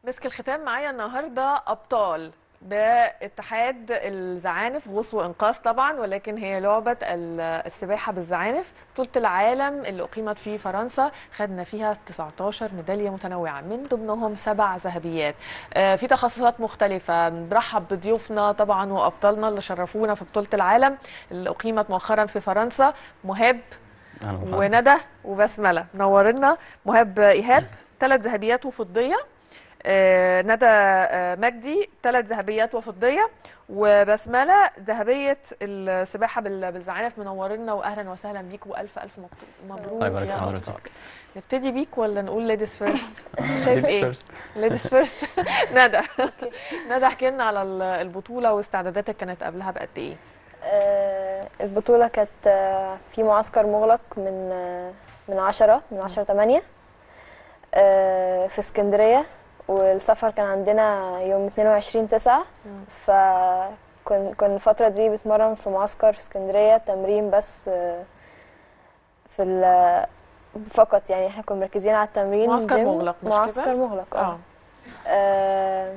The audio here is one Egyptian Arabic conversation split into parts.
مسك الختام معايا النهارده ابطال باتحاد الزعانف غوص وانقاذ طبعا ولكن هي لعبه ال- السباحه بالزعانف بطوله العالم اللي اقيمت في فرنسا خدنا فيها 19 ميداليه متنوعه من ضمنهم سبع ذهبيات آه، في تخصصات مختلفه برحب بضيوفنا طبعا وابطالنا اللي شرفونا في بطوله العالم اللي اقيمت مؤخرا في فرنسا مهاب أهلا وسهلا. وندى وبسمله نورنا مهاب ايهاب ثلاث ذهبيات وفضيه آه، ندى آه، مجدي ثلاث ذهبيات وفضيه وبسمله ذهبيه السباحه بال- بالزعانف منورنا واهلا وسهلا بيك والف الف مبروك- مبروك الله يبارك يا في أبطال. حضرتك. نبتدي بيك ولا نقول ليديز فيرست شايف ايه First. ليديز فيرست ندى ندى احكي لنا على ال- البطوله واستعداداتك كانت قبلها بقد ايه آه، البطولة كانت آه، في معسكر مغلق من آه، من عشرة من عشرة تمانية آه، في اسكندرية والسفر كان عندنا يوم 22 تسعة فكن كن الفترة دي بتمرن في معسكر في اسكندرية تمرين بس آه، في ال فقط يعني احنا كنا مركزين على التمرين معسكر جيم. مغلق مش كده؟ معسكر مغلق اه اه آه،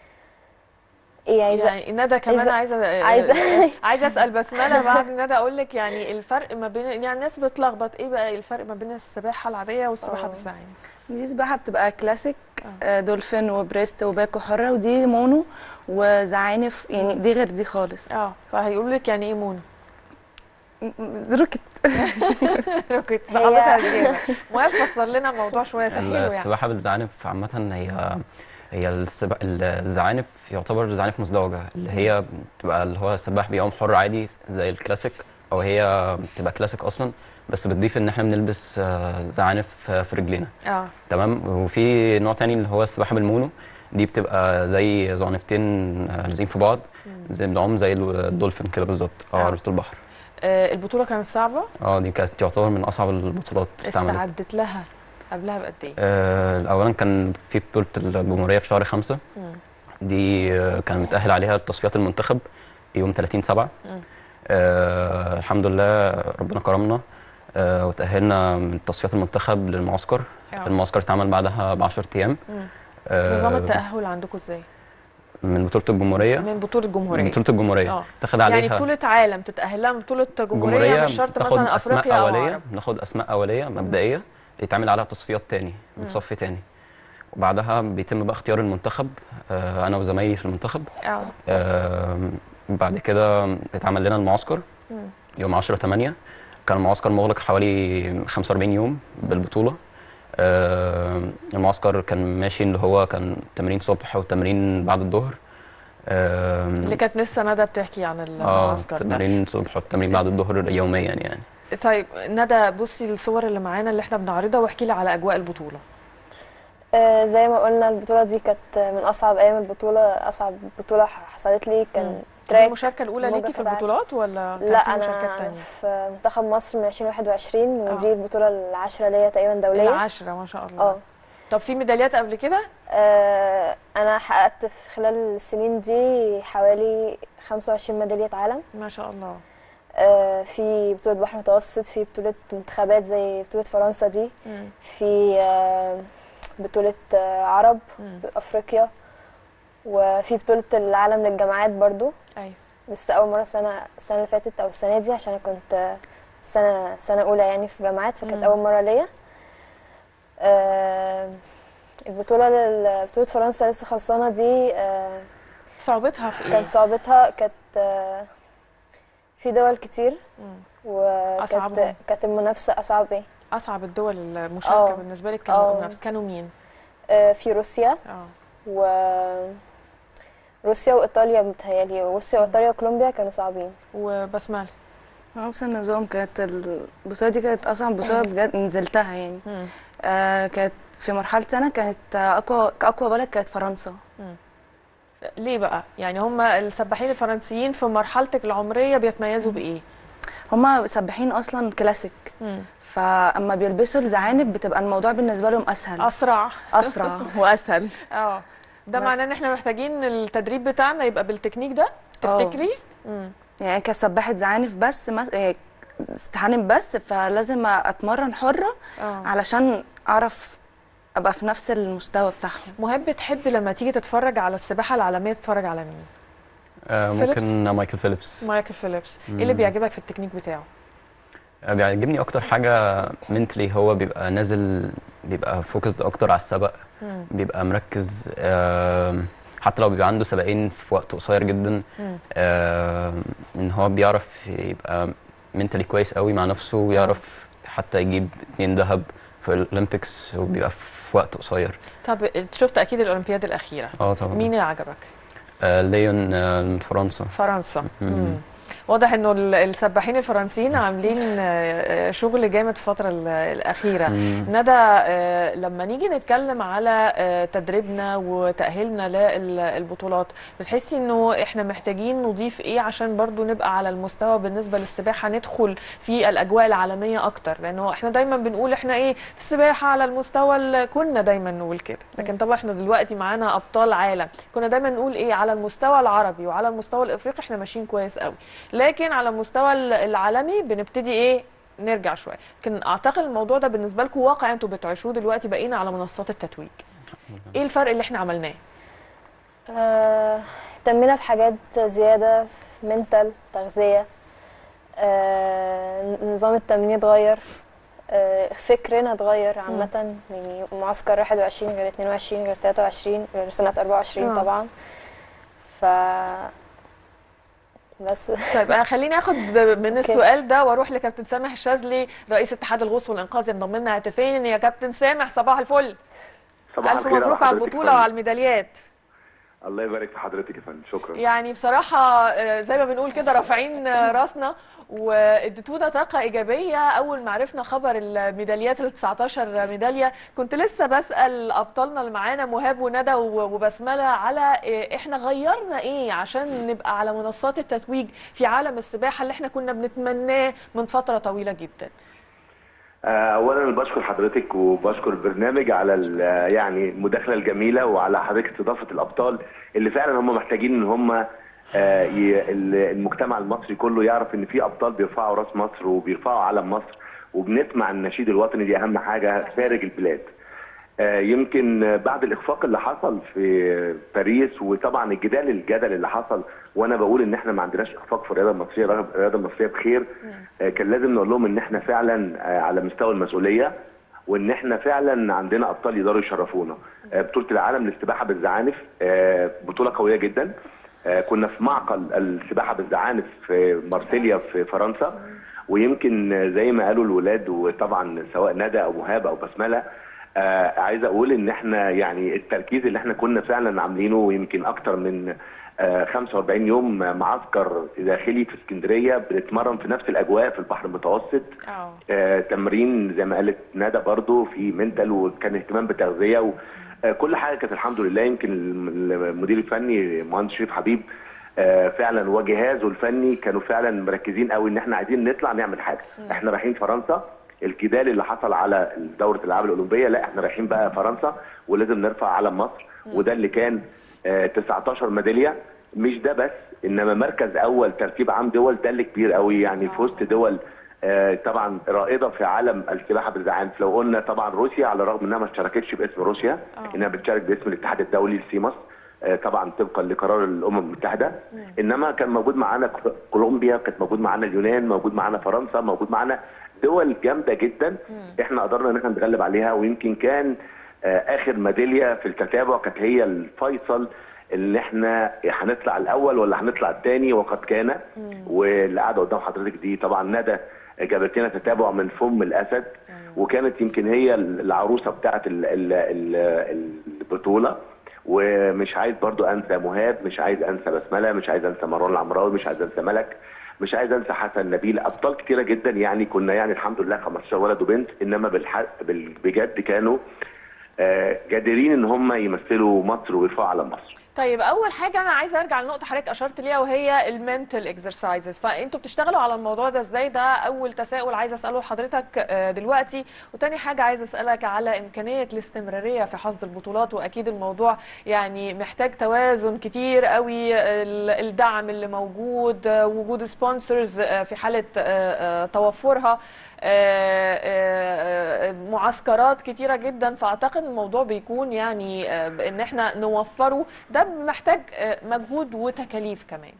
يعني, يعني ندى كمان إذا- عايزه عايزة- عايزه اسال بسمله بعد ندى اقول لك يعني الفرق ما بين يعني الناس بتلخبط ايه بقى الفرق ما بين السباحه العاديه والسباحه آه. بالزعانف دي سباحة بتبقى كلاسيك آه، دولفين وبريست وباكو حرة ودي مونو وزعانف يعني دي غير دي خالص اه فهيقولوا لك يعني ايه مونو م- م- روكت روكيت صعبتها زياده مهم فسر لنا الموضوع شويه سهله يعني السباحة بالزعانف عامة هي هي السبا... الزعانف يعتبر زعانف مزدوجة اللي هي بتبقى اللي هو السباح بيعوم حر عادي زي الكلاسيك أو هي بتبقى كلاسيك أصلا بس بتضيف إن إحنا بنلبس آه، زعانف آه، في رجلينا اه تمام وفي نوع تاني اللي هو السباحة بالمونو دي بتبقى زي زعنفتين آه، لازقين في بعض زي بنعوم زي الدولفين كده بالظبط آه. اه عروسة البحر آه، البطوله كانت صعبه اه دي كانت تعتبر من أصعب البطولات اللي اتعملت. استعدت لها قبلها بقد ايه آه، اولا كان في بطوله الجمهوريه في شهر خمسة مم. دي آه، كان متاهل عليها تصفيات المنتخب يوم 30 7 مم. آه الحمد لله ربنا كرمنا آه وتاهلنا من تصفيات المنتخب للمعسكر آه. المعسكر اتعمل بعدها ب 10 ايام مم. آه نظام التاهل عندكم ازاي من بطوله الجمهوريه من بطوله الجمهوريه من بطوله الجمهوريه آه. تاخد يعني عليها بطوله عالم تتاهل لها من بطوله جمهوريه مش شرط بتاخد مثلا اسماء افريقيا او اوليه عرب بناخد اسماء اوليه مبدئيه يتعمل عليها تصفيات تاني بتصفي تاني وبعدها بيتم بقى اختيار المنتخب آه انا وزمايلي في المنتخب اه آم، بعد كده اتعمل لنا المعسكر مم. يوم 10 8 كان المعسكر مغلق حوالي 45 يوم بالبطولة آم، المعسكر كان ماشي اللي هو كان تمرين صبح وتمرين بعد الظهر آم، اللي كانت لسه ندى بتحكي عن اه المعسكر ده تمارين صبح والتمرين بعد الظهر يوميا يعني طيب ندى بصي الصور اللي معانا اللي احنا بنعرضها واحكي لي على اجواء البطوله آه، زي ما قلنا البطولة دي كانت من أصعب أيام البطولة أصعب بطولة حصلت لي مم. كان دي تراك المشاركه الاولى موجة ليكي في تبع- البطولات ولا كان لا في مشاركات أنا تانية في منتخب مصر من 2021 آه. ودي البطولة العاشرة ليا تقريبا دولية العشرة ما شاء الله اه طب في ميداليات قبل كده آه، أنا حققت في خلال السنين دي حوالي 25 ميدالية عالم ما شاء الله آه، في بطولة بحر متوسط في بطولة منتخبات زي بطولة فرنسا دي مم. في آه، بطولة آه، عرب مم. أفريقيا وفي بطولة العالم للجامعات برضو ايوه لسه أول مرة السنة السنة اللي فاتت أو السنة دي عشان أنا كنت آه، سنة سنة أولى يعني في جامعات فكانت مم. أول مرة ليا آه، البطولة لل- بطولة فرنسا لسه خلصانة دي آه، صعوبتها في ايه؟ كانت صعوبتها كانت آه، في دول كتير مم. وكانت أصعبهم. كانت المنافسة أصعب إيه اصعب الدول المشاركه آه. بالنسبه لك كانوا آه. المنافس كانوا مين؟ آه، في روسيا اه و روسيا وإيطاليا متهيألي روسيا وإيطاليا وكولومبيا كانوا صعبين وبسمله نفس النظام كانت البطولة دي كانت أصعب بطولة بجد نزلتها يعني مم. آه كانت في مرحلة سنة كانت آه، أقوى أقوى بلد كانت فرنسا ليه بقى؟ يعني هم السباحين الفرنسيين في مرحلتك العمريه بيتميزوا بايه؟ هما سباحين أصلا كلاسيك مم. فأما بيلبسوا الزعانف بتبقى الموضوع بالنسبة لهم أسهل اسرع أسرع وأسهل اه ده بس. معناه ان احنا محتاجين التدريب بتاعنا يبقى بالتكنيك ده آه. تفتكري؟ مم. يعني كسباحة زعانف بس مس... إيه، زعانف بس فلازم أتمرن حرة اه علشان أعرف ابقى في نفس المستوى بتاعهم مهاب بتحب لما تيجي تتفرج على السباحه العالميه تتفرج على مين آه، فيليبس؟ ممكن مايكل فيليبس مايكل فيليبس ايه اللي مم. بيعجبك في التكنيك بتاعه آه، بيعجبني اكتر حاجه منتلي هو بيبقى نازل بيبقى فوكسد اكتر على السبق مم. بيبقى مركز آم، حتى لو بيبقى عنده سباقين في وقت قصير جدا مم. آم، ان هو بيعرف يبقى منتلي كويس قوي مع نفسه ويعرف حتى يجيب اتنين ذهب في الاولمبيكس وبيبقى في وقت قصير طب شفت اكيد الاولمبياد الاخيره اه طبعا مين اللي عجبك آه ليون آه، من فرنسا فرنسا مم. مم. واضح انه ال- السباحين الفرنسيين عاملين آه، آه، شغل جامد في الفتره ال- الاخيره مم. ندى آه، لما نيجي نتكلم على آه، تدريبنا وتأهيلنا للبطولات بتحسي انه احنا محتاجين نضيف ايه عشان برضو نبقى على المستوى بالنسبة للسباحة ندخل في الأجواء العالمية أكتر لأنه احنا دايما بنقول احنا ايه في السباحة على المستوى ال- كنا دايما نقول كده لكن طبعا احنا دلوقتي معانا أبطال عالم كنا دايما نقول ايه على المستوى العربي وعلى المستوى الإفريقي احنا ماشيين كويس قوي لكن على المستوى ال- العالمي بنبتدي ايه نرجع شويه لكن اعتقد الموضوع ده بالنسبه لكم واقع انتوا بتعيشوه دلوقتي بقينا على منصات التتويج ايه الفرق اللي احنا عملناه آه، اهتمينا بحاجات زيادة في منتال تغذية آه، نظام التمرين اتغير آه، فكرنا اتغير عامة يعني معسكر 21 غير 22 غير 23 غير سنة 24 آه. طبعا ف بس طيب انا خليني اخد من السؤال ده واروح لكابتن سامح الشاذلي رئيس اتحاد الغوص والانقاذ ينضم لنا هاتفين يا كابتن سامح صباح الفل صباح الف الخير مبروك على حضرتك البطوله يا فندم. وعلى الميداليات الله يبارك في حضرتك يا فندم شكرا يعني بصراحة آه، زي ما بنقول كده رافعين آه، راسنا واديتونا طاقة إيجابية أول ما عرفنا خبر الميداليات ال 19 ميدالية كنت لسه بسأل أبطالنا اللي معانا مهاب وندى و- وبسملة على آه، إحنا غيرنا إيه عشان نبقى على منصات التتويج في عالم السباحة اللي إحنا كنا بنتمناه من فترة طويلة جدا آه، اولا بشكر حضرتك وبشكر البرنامج على ال- يعني المداخله الجميله وعلى حضرتك استضافه الابطال اللي فعلا هم محتاجين ان هم آه، ي- ال- المجتمع المصري كله يعرف ان في ابطال بيرفعوا راس مصر وبيرفعوا علم مصر وبنسمع النشيد الوطني دي اهم حاجه خارج البلاد آه، يمكن آه، بعد الاخفاق اللي حصل في باريس وطبعا الجدال الجدل اللي حصل وانا بقول ان احنا ما عندناش اخفاق في الرياضه المصريه الرياضه المصريه بخير آه، كان لازم نقول لهم ان احنا فعلا آه، على مستوى المسؤوليه وان احنا فعلا عندنا ابطال يقدروا يشرفونا آه، بطوله العالم للسباحه بالزعانف آه، بطوله قويه جدا آه، كنا في معقل السباحه بالزعانف في مارسيليا في فرنسا ويمكن آه، زي ما قالوا الولاد وطبعا سواء ندى او مهاب او بسمله آه عايز اقول ان احنا يعني التركيز اللي احنا كنا فعلا عاملينه ويمكن اكتر من آه 45 يوم معسكر داخلي في اسكندريه بنتمرن في نفس الاجواء في البحر المتوسط اه آه تمرين زي ما قالت ندى برضو في منتال وكان اهتمام بتغذيه و آه كل حاجه كانت الحمد لله يمكن الم- المدير الفني مهندس شريف حبيب آه فعلا وجهازه الفني كانوا فعلا مركزين قوي ان احنا عايزين نطلع نعمل حاجه احنا رايحين فرنسا الجدال اللي حصل على دوره الالعاب الاولمبيه لا احنا رايحين بقى فرنسا ولازم نرفع علم مصر وده اللي كان آه 19 ميداليه مش ده بس انما مركز اول ترتيب عام دول ده اللي كبير قوي يعني في وسط دول آه، طبعا رائده في عالم السباحه بالزعانف لو قلنا طبعا روسيا على الرغم انها ما اشتركتش باسم روسيا آه. انها بتشارك باسم الاتحاد الدولي للسيماس آه، طبعا طبقا لقرار الامم المتحده انما كان موجود معانا ك- كولومبيا كانت موجود معانا اليونان موجود معانا فرنسا موجود معانا دول جامده جدا احنا قدرنا ان احنا نتغلب عليها ويمكن كان آه، اخر ميداليه في التتابع كانت هي الفيصل اللي احنا هنطلع الاول ولا هنطلع الثاني وقد كان واللي قاعده قدام حضرتك دي طبعا ندى جابت لنا تتابع من فم الاسد وكانت يمكن هي العروسه بتاعه ال- ال- ال- البطوله ومش عايز برضو انسى مهاب مش عايز انسى بسمله مش عايز انسى مروان العمراوي مش عايز انسى ملك مش عايز انسى حسن نبيل ابطال كتيره جدا يعني كنا يعني الحمد لله 15 ولد وبنت انما بالحق بال- بجد كانوا آه، جادرين ان هم يمثلوا مصر ويرفعوا علم مصر طيب اول حاجه انا عايزه ارجع لنقطه حضرتك اشرت ليها وهي المنتال اكسرسايزز فانتوا بتشتغلوا على الموضوع ده ازاي ده اول تساؤل عايزه اساله لحضرتك آه، دلوقتي وتاني حاجه عايزه اسالك على امكانيه الاستمراريه في حصد البطولات واكيد الموضوع يعني محتاج توازن كتير قوي ال- الدعم اللي موجود آه، وجود سبونسرز في حاله آه، آه، توفرها آه، آه، آه، معسكرات كتيره جدا فاعتقد الموضوع بيكون يعني آه، ان احنا نوفره ده محتاج آه، مجهود وتكاليف كمان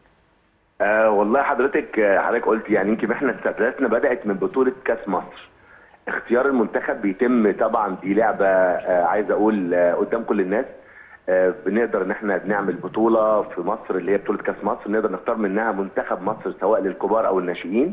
آه والله حضرتك آه، حضرتك قلت يعني يمكن احنا استفادتنا بدات من بطوله كاس مصر اختيار المنتخب بيتم طبعا دي لعبه آه عايز اقول آه قدام كل الناس آه بنقدر ان احنا بنعمل بطوله في مصر اللي هي بطوله كاس مصر نقدر نختار منها منتخب مصر سواء للكبار او الناشئين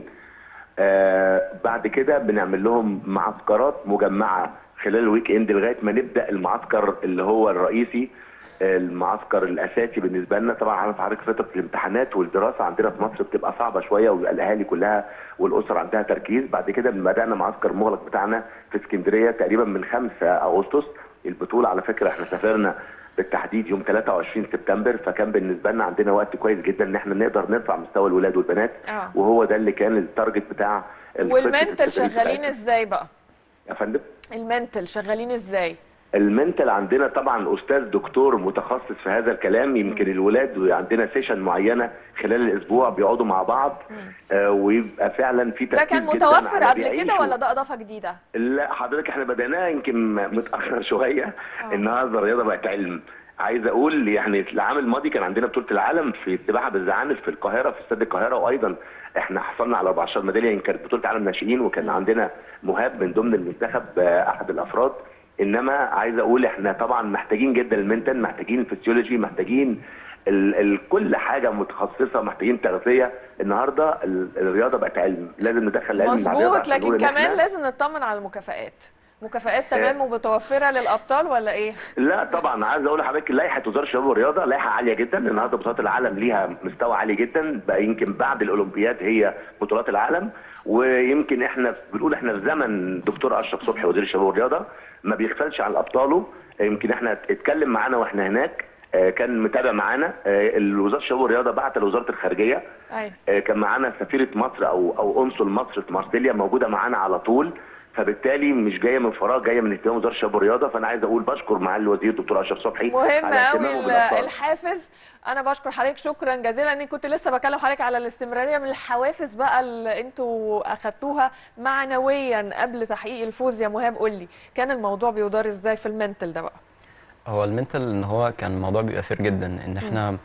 آه بعد كده بنعمل لهم معسكرات مجمعه خلال الويك اند لغايه ما نبدا المعسكر اللي هو الرئيسي المعسكر الاساسي بالنسبه لنا طبعا عارف حضرتك فتره الامتحانات والدراسه عندنا في مصر بتبقى صعبه شويه وبيبقى الاهالي كلها والاسر عندها تركيز بعد كده بدانا معسكر مغلق بتاعنا في اسكندريه تقريبا من 5 اغسطس البطوله على فكره احنا سافرنا بالتحديد يوم 23 سبتمبر فكان بالنسبه لنا عندنا وقت كويس جدا ان احنا نقدر نرفع مستوى الولاد والبنات اه وهو ده اللي كان التارجت بتاع الخطة والمنتل التدريب شغالين بتاعتنا. ازاي بقى يا فندم المنتل شغالين ازاي المنتل عندنا طبعا استاذ دكتور متخصص في هذا الكلام يمكن الولاد عندنا سيشن معينه خلال الاسبوع بيقعدوا مع بعض آه ويبقى فعلا في ده تركيز كان جداً متوفر على قبل كده بيعيشوا. ولا ده اضافه جديده لا حضرتك احنا بدأناها يمكن متأخر شوية آه. النهارده الرياضة بقت علم عايز اقول يعني العام الماضي كان عندنا بطولة العالم في السباحة بالزعانف في القاهرة في استاد القاهرة وايضا احنا حصلنا على 14 ميدالية يمكن كانت بطولة عالم ناشئين وكان عندنا مهاب من ضمن المنتخب آه، احد الافراد انما عايز اقول احنا طبعا محتاجين جدا المنتال محتاجين الفسيولوجي محتاجين ال ال كل حاجه متخصصه محتاجين تغذيه النهارده ال- الرياضه بقت علم لازم ندخل العلم مع الرياضة مظبوط عشان لكن نقول إن كمان إحنا- لازم نطمن على المكافآت مكافآت تمام ومتوفره للابطال ولا ايه لا طبعا عايز اقول لحضرتك لائحه وزاره الشباب والرياضه لائحه عاليه جدا النهارده بطولات العالم ليها مستوى عالي جدا بقى يمكن بعد الاولمبياد هي بطولات العالم ويمكن احنا بنقول احنا في زمن دكتور اشرف صبحي وزير الشباب والرياضه ما بيغفلش عن ابطاله يمكن احنا اتكلم معانا واحنا هناك آه، كان متابع معانا آه، وزاره الشباب والرياضه بعت لوزاره الخارجيه ايوه آه، كان معانا سفيره مصر او او قنصل مصر في مارسيليا موجوده معانا على طول فبالتالي مش جايه من فراغ جايه من اهتمام وزاره الشباب والرياضه فانا عايز اقول بشكر معالي الوزير دكتور اشرف صبحي مهم على اهتمامه قوي بالأطفال. الحافز انا بشكر حضرتك شكرا جزيلا اني كنت لسه بكلم حضرتك على الاستمراريه من الحوافز بقى اللي انتوا اخدتوها معنويا قبل تحقيق الفوز يا مهاب قول لي كان الموضوع بيدار ازاي في المنتل ده بقى هو المنتال ان هو كان الموضوع بيبقى فير جدا ان احنا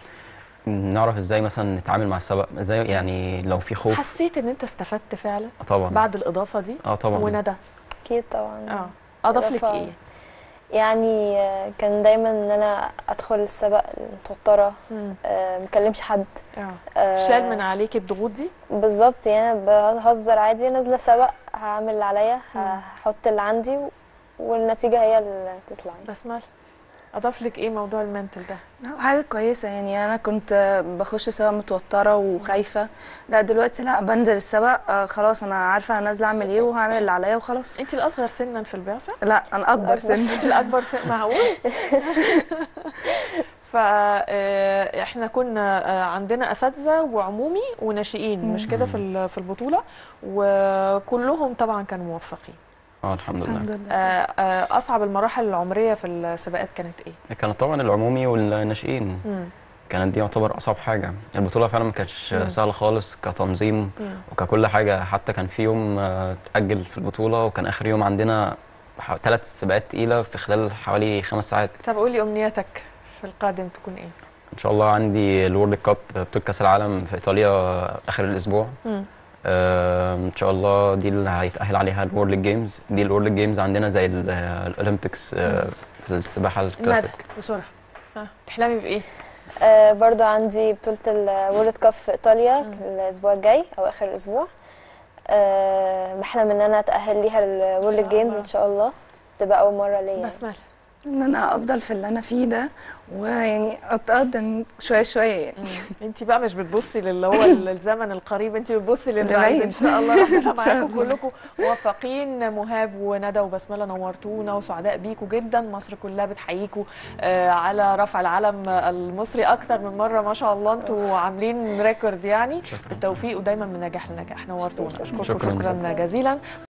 نعرف ازاي مثلا نتعامل مع السبق ازاي يعني لو في خوف حسيت ان انت استفدت فعلا آه طبعا بعد الاضافه دي اه طبعا وندى اكيد طبعا اه اضاف لك إضافة- ايه يعني آه، كان دايما ان انا ادخل السبق متوتره مم. آه، مكلمش حد اه آه، شال من عليك الضغوط دي بالظبط يعني انا بهزر عادي نازله سبق هعمل اللي عليا هحط اللي عندي و- والنتيجه هي اللي تطلع يعني. بسمل اضاف لك ايه موضوع المنتل ده لا، حاجة كويسة يعني أنا كنت بخش سباق متوترة وخايفة لا دلوقتي لا بنزل السباق آه، خلاص أنا عارفة أنا نازلة أعمل إيه وهعمل اللي عليا وخلاص انت الاصغر سنا في البعثه لا أنا أكبر أكبر سن انت الاكبر سن معقول فاحنا كنا آه، عندنا اساتذه وعمومي وناشئين مش كده في ال- في البطوله وكلهم طبعا كانوا موفقين اه الحمد لله الحمد لله آه، آه، اصعب المراحل العمريه في السباقات كانت ايه كانت طبعا العمومي والناشئين مم. كانت دي يعتبر اصعب حاجه البطوله فعلا ما كانتش مم. سهله خالص كتنظيم مم. وككل حاجه حتى كان في يوم آه، اتاجل في البطوله وكان اخر يوم عندنا ثلاث سباقات تقيله في خلال حوالي خمس ساعات طب قولي امنياتك في القادم تكون ايه ان شاء الله عندي الورلد كاب بطوله كاس العالم في ايطاليا اخر الاسبوع مم. آه، ان شاء الله دي اللي هيتاهل عليها الورلد جيمز دي الورلد جيمز عندنا زي ال- آه، الاولمبيكس آه، في السباحه الكلاسيك ندى بسرعه ها تحلمي بايه آه، برضو عندي بطولة الورلد كاب في إيطاليا الأسبوع الجاي أو آخر الأسبوع آه، بحلم إن أنا أتأهل ليها الورلد شاء جيمز الله. إن شاء الله تبقى أول مرة ليا يعني. بسمله ان انا افضل في اللي انا فيه ده ويعني اتقدم شويه شويه يعني انت بقى مش بتبصي للي هو الزمن القريب انت بتبصي للبعيد لبعيد. ان شاء الله ربنا إن شاء معاكم الله. كلكم موفقين مهاب وندى وبسمله نورتونا وسعداء بيكم جدا مصر كلها بتحييكم آه، على رفع العلم المصري اكتر من مره ما شاء الله انتوا عاملين ريكورد يعني بالتوفيق ودايما من نجاح لنجاح نورتونا اشكركم شكراً. شكرا جزيلا